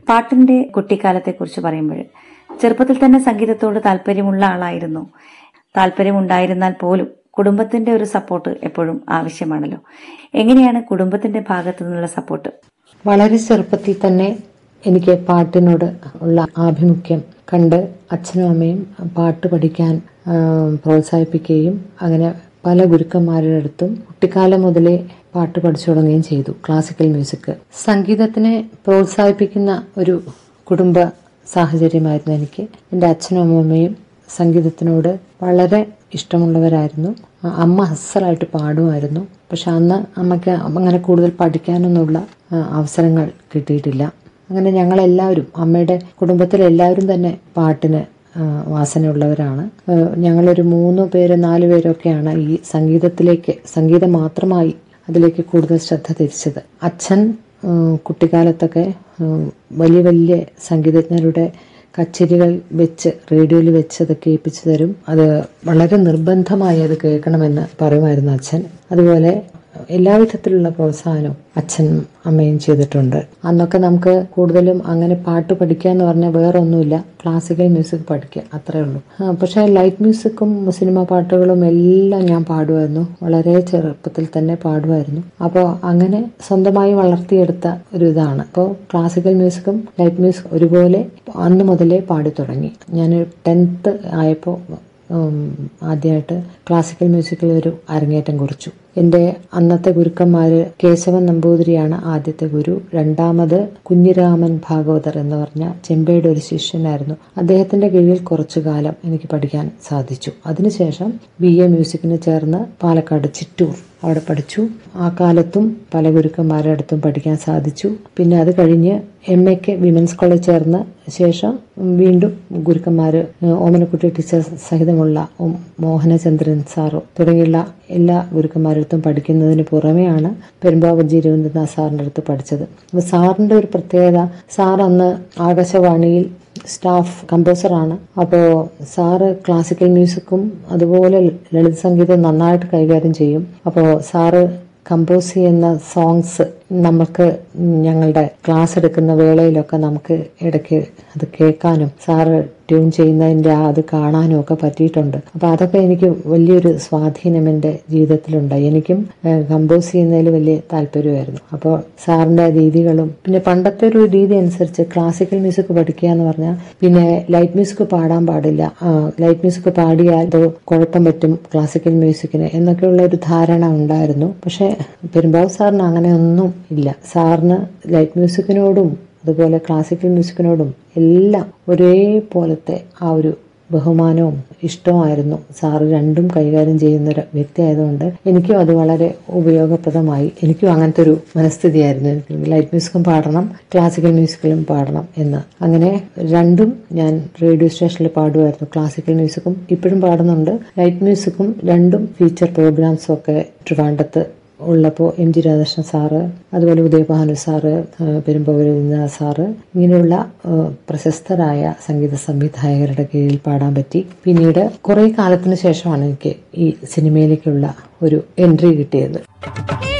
പാട്ടിന്റെ കുട്ടിക്കാലത്തെക്കുറിച്ച് പറയുമ്പോൾ ചെറുപ്പത്തിൽ തന്നെ സംഗീതത്തോട് താല്പര്യമുള്ള ആളായിരുന്നു താല്പര്യമുണ്ടായിരുന്നാൽ പോലും കുടുംബത്തിന്റെ ഒരു സപ്പോർട്ട് എപ്പോഴും ആവശ്യമാണല്ലോ എങ്ങനെയാണ് കുടുംബത്തിന്റെ ഭാഗത്തു നിന്നുള്ള സപ്പോർട്ട് വളരെ ചെറുപ്പത്തിൽ തന്നെ എനിക്ക് പാട്ടിനോട് ഉള്ള ആഭിമുഖ്യം കണ്ട് അച്ഛനും അമ്മയും പാട്ട് പഠിക്കാൻ ആ, പ്രോത്സാഹിപ്പിക്കുകയും അങ്ങനെ പല ഗുരുക്കന്മാരുടെ അടുത്തും കുട്ടിക്കാലം മുതലേ പാട്ട് പഠിച്ചു തുടങ്ങുകയും ചെയ്തു ക്ലാസിക്കൽ മ്യൂസിക് സംഗീതത്തിനെ പ്രോത്സാഹിപ്പിക്കുന്ന ഒരു കുടുംബ സാഹചര്യമായിരുന്നു എനിക്ക് എൻ്റെ അച്ഛനും അമ്മയും സംഗീതത്തിനോട് വളരെ ഇഷ്ടമുള്ളവരായിരുന്നു ആ, അമ്മ അസലായിട്ട് പാടുമായിരുന്നു പക്ഷെ അന്ന് അമ്മയ്ക്ക് അങ്ങനെ കൂടുതൽ പഠിക്കാനൊന്നുള്ള ആ, അവസരങ്ങൾ കിട്ടിയിട്ടില്ല അങ്ങനെ ഞങ്ങളെല്ലാവരും അമ്മയുടെ കുടുംബത്തിലെല്ലാവരും തന്നെ പാട്ടിന് ആ, വാസനയുള്ളവരാണ് ആ, ഞങ്ങളൊരു മൂന്ന് പേര് നാല് പേരൊക്കെയാണ് ഈ സംഗീതത്തിലേക്ക് സംഗീതം മാത്രമായി അതിലേക്ക് കൂടുതൽ ശ്രദ്ധ തിരിച്ചത് അച്ഛൻ ഉം, കുട്ടിക്കാലത്തൊക്കെ ഉം, വലിയ വലിയ സംഗീതജ്ഞരുടെ കച്ചേരികൾ വെച്ച് റേഡിയോയിൽ വെച്ച് അത് കേൾപ്പിച്ചു തരും അത് വളരെ നിർബന്ധമായി അത് കേൾക്കണമെന്ന് പറയുമായിരുന്നു അച്ഛൻ അതുപോലെ എല്ലാവിധത്തിലുള്ള പ്രോത്സാഹനവും അച്ഛനും അമ്മയും ചെയ്തിട്ടുണ്ട് അന്നൊക്കെ നമുക്ക് കൂടുതലും അങ്ങനെ പാട്ട് പഠിക്കുക എന്ന് പറഞ്ഞാൽ വേറെ ഒന്നുമില്ല ക്ലാസിക്കൽ മ്യൂസിക് പഠിക്കുക അത്രേ ഉള്ളൂ ആ, പക്ഷേ ലൈറ്റ് മ്യൂസിക്കും സിനിമ പാട്ടുകളും എല്ലാം ഞാൻ പാടുമായിരുന്നു വളരെ ചെറുപ്പത്തിൽ തന്നെ പാടുമായിരുന്നു അപ്പോൾ അങ്ങനെ സ്വന്തമായി വളർത്തിയെടുത്ത ഒരു ഇതാണ് അപ്പോൾ ക്ലാസിക്കൽ മ്യൂസിക്കും ലൈറ്റ് മ്യൂസിക് ഒരുപോലെ അന്ന് മുതലേ പാടി തുടങ്ങി ഞാൻ ടെൻത്ത് ആയപ്പോൾ ഉം, ആദ്യമായിട്ട് ക്ലാസിക്കൽ മ്യൂസിക്കിൽ ഒരു അരങ്ങേറ്റം കുറിച്ചു എൻ്റെ അന്നത്തെ ഗുരുക്കന്മാർ കേശവൻ നമ്പൂതിരിയാണ് ആദ്യത്തെ ഗുരു രണ്ടാമത് കുഞ്ഞിരാമൻ ഭാഗവതർ എന്ന് പറഞ്ഞ ചെമ്പയുടെ ഒരു ശിഷ്യനായിരുന്നു അദ്ദേഹത്തിന്റെ കീഴിൽ കുറച്ചു കാലം എനിക്ക് പഠിക്കാൻ സാധിച്ചു അതിനുശേഷം ബി എ മ്യൂസിക്കിന് ചേർന്ന് പാലക്കാട് ചിറ്റൂർ അവിടെ പഠിച്ചു ആ കാലത്തും പല ഗുരുക്കന്മാരുടെ അടുത്തും പഠിക്കാൻ സാധിച്ചു പിന്നെ അത് കഴിഞ്ഞ് എം എക്ക് വിമൻസ് കോളേജ് ചേർന്ന ശേഷം വീണ്ടും ഗുരുക്കന്മാർ ഓമനക്കുട്ടി ടീച്ചർ സഹിതമുള്ള ഉം, മോഹനചന്ദ്രൻ സാറ് തുടങ്ങിയുള്ള എല്ലാ ഗുരുക്കന്മാരടുത്തും പഠിക്കുന്നതിന് പുറമെയാണ് പെരുമ്പാവൂർ രവീന്ദ്രനാഥ് സാറിൻ്റെ അടുത്ത് പഠിച്ചത് അപ്പോൾ സാറിൻ്റെ ഒരു പ്രത്യേകത സാർ അന്ന് ആകാശവാണിയിൽ സ്റ്റാഫ് കമ്പോസറാണ് അപ്പോൾ സാറ് ക്ലാസിക്കൽ മ്യൂസിക്കും അതുപോലെ ലളിത സംഗീതം നന്നായിട്ട് കൈകാര്യം ചെയ്യും അപ്പോൾ സാറ് കമ്പോസ് ചെയ്യുന്ന സോങ്സ് നമുക്ക് ഞങ്ങളുടെ ക്ലാസ് എടുക്കുന്ന വേളയിലൊക്കെ നമുക്ക് ഇടയ്ക്ക് അത് കേൾക്കാനും സാറ് ട്യൂൺ ചെയ്യുന്നതിൻ്റെ ആ അത് കാണാനും ഒക്കെ പറ്റിയിട്ടുണ്ട് അപ്പോൾ അതൊക്കെ എനിക്ക് വലിയൊരു സ്വാധീനം എൻ്റെ ജീവിതത്തിലുണ്ടായി എനിക്കും കമ്പോസ് ചെയ്യുന്നതിൽ വലിയ താല്പര്യമായിരുന്നു അപ്പോൾ സാറിൻ്റെ രീതികളും പിന്നെ പണ്ടത്തെ ഒരു രീതി അനുസരിച്ച് ക്ലാസിക്കൽ മ്യൂസിക് പഠിക്കുക എന്ന് പറഞ്ഞാൽ പിന്നെ ലൈറ്റ് മ്യൂസിക് പാടാൻ പാടില്ല ലൈറ്റ് മ്യൂസിക് പാടിയാൽ അത് കുഴപ്പം പറ്റും ക്ലാസിക്കൽ മ്യൂസിക്കിന് എന്നൊക്കെയുള്ള ഒരു ധാരണ ഉണ്ടായിരുന്നു പക്ഷേ പെരുമ്പാവൂർ സാറിന് അങ്ങനെ ഒന്നും ഇല്ല സാറിന് ലൈറ്റ് മ്യൂസിക്കിനോടും അതുപോലെ ക്ലാസിക്കൽ മ്യൂസിക്കിനോടും എല്ലാം ഒരേപോലത്തെ ആ ഒരു ബഹുമാനവും ഇഷ്ടമായിരുന്നു സാറ് രണ്ടും കൈകാര്യം ചെയ്യുന്ന ഒരു വ്യക്തി ആയതുകൊണ്ട് എനിക്കും അത് വളരെ ഉപയോഗപ്രദമായി എനിക്കും അങ്ങനത്തെ ഒരു മനസ്ഥിതിയായിരുന്നു എനിക്ക് ലൈറ്റ് മ്യൂസിക്കും പാടണം ക്ലാസിക്കൽ മ്യൂസിക്കിലും പാടണം എന്ന് അങ്ങനെ രണ്ടും ഞാൻ റേഡിയോ സ്റ്റേഷനിൽ പാടുമായിരുന്നു ക്ലാസിക്കൽ മ്യൂസിക്കും ഇപ്പോഴും പാടുന്നുണ്ട് ലൈറ്റ് മ്യൂസിക്കും രണ്ടും ഫീച്ചർ പ്രോഗ്രാംസും ഒക്കെ ട്രിവാൻഡത്ത് ഉള്ളപ്പോൾ എം ജി രാധാകൃഷ്ണൻ സാറ് അതുപോലെ ഉദയഭാനു സാറ് പെരുമ്പൂരിൽ സാറ് ഇങ്ങനെയുള്ള ആ, പ്രശസ്തരായ സംഗീത സംവിധായകരുടെ കീഴിൽ പാടാൻ പറ്റി പിന്നീട് കുറേ കാലത്തിന് ശേഷമാണ് എനിക്ക് ഈ സിനിമയിലേക്കുള്ള ഒരു എൻട്രി കിട്ടിയത്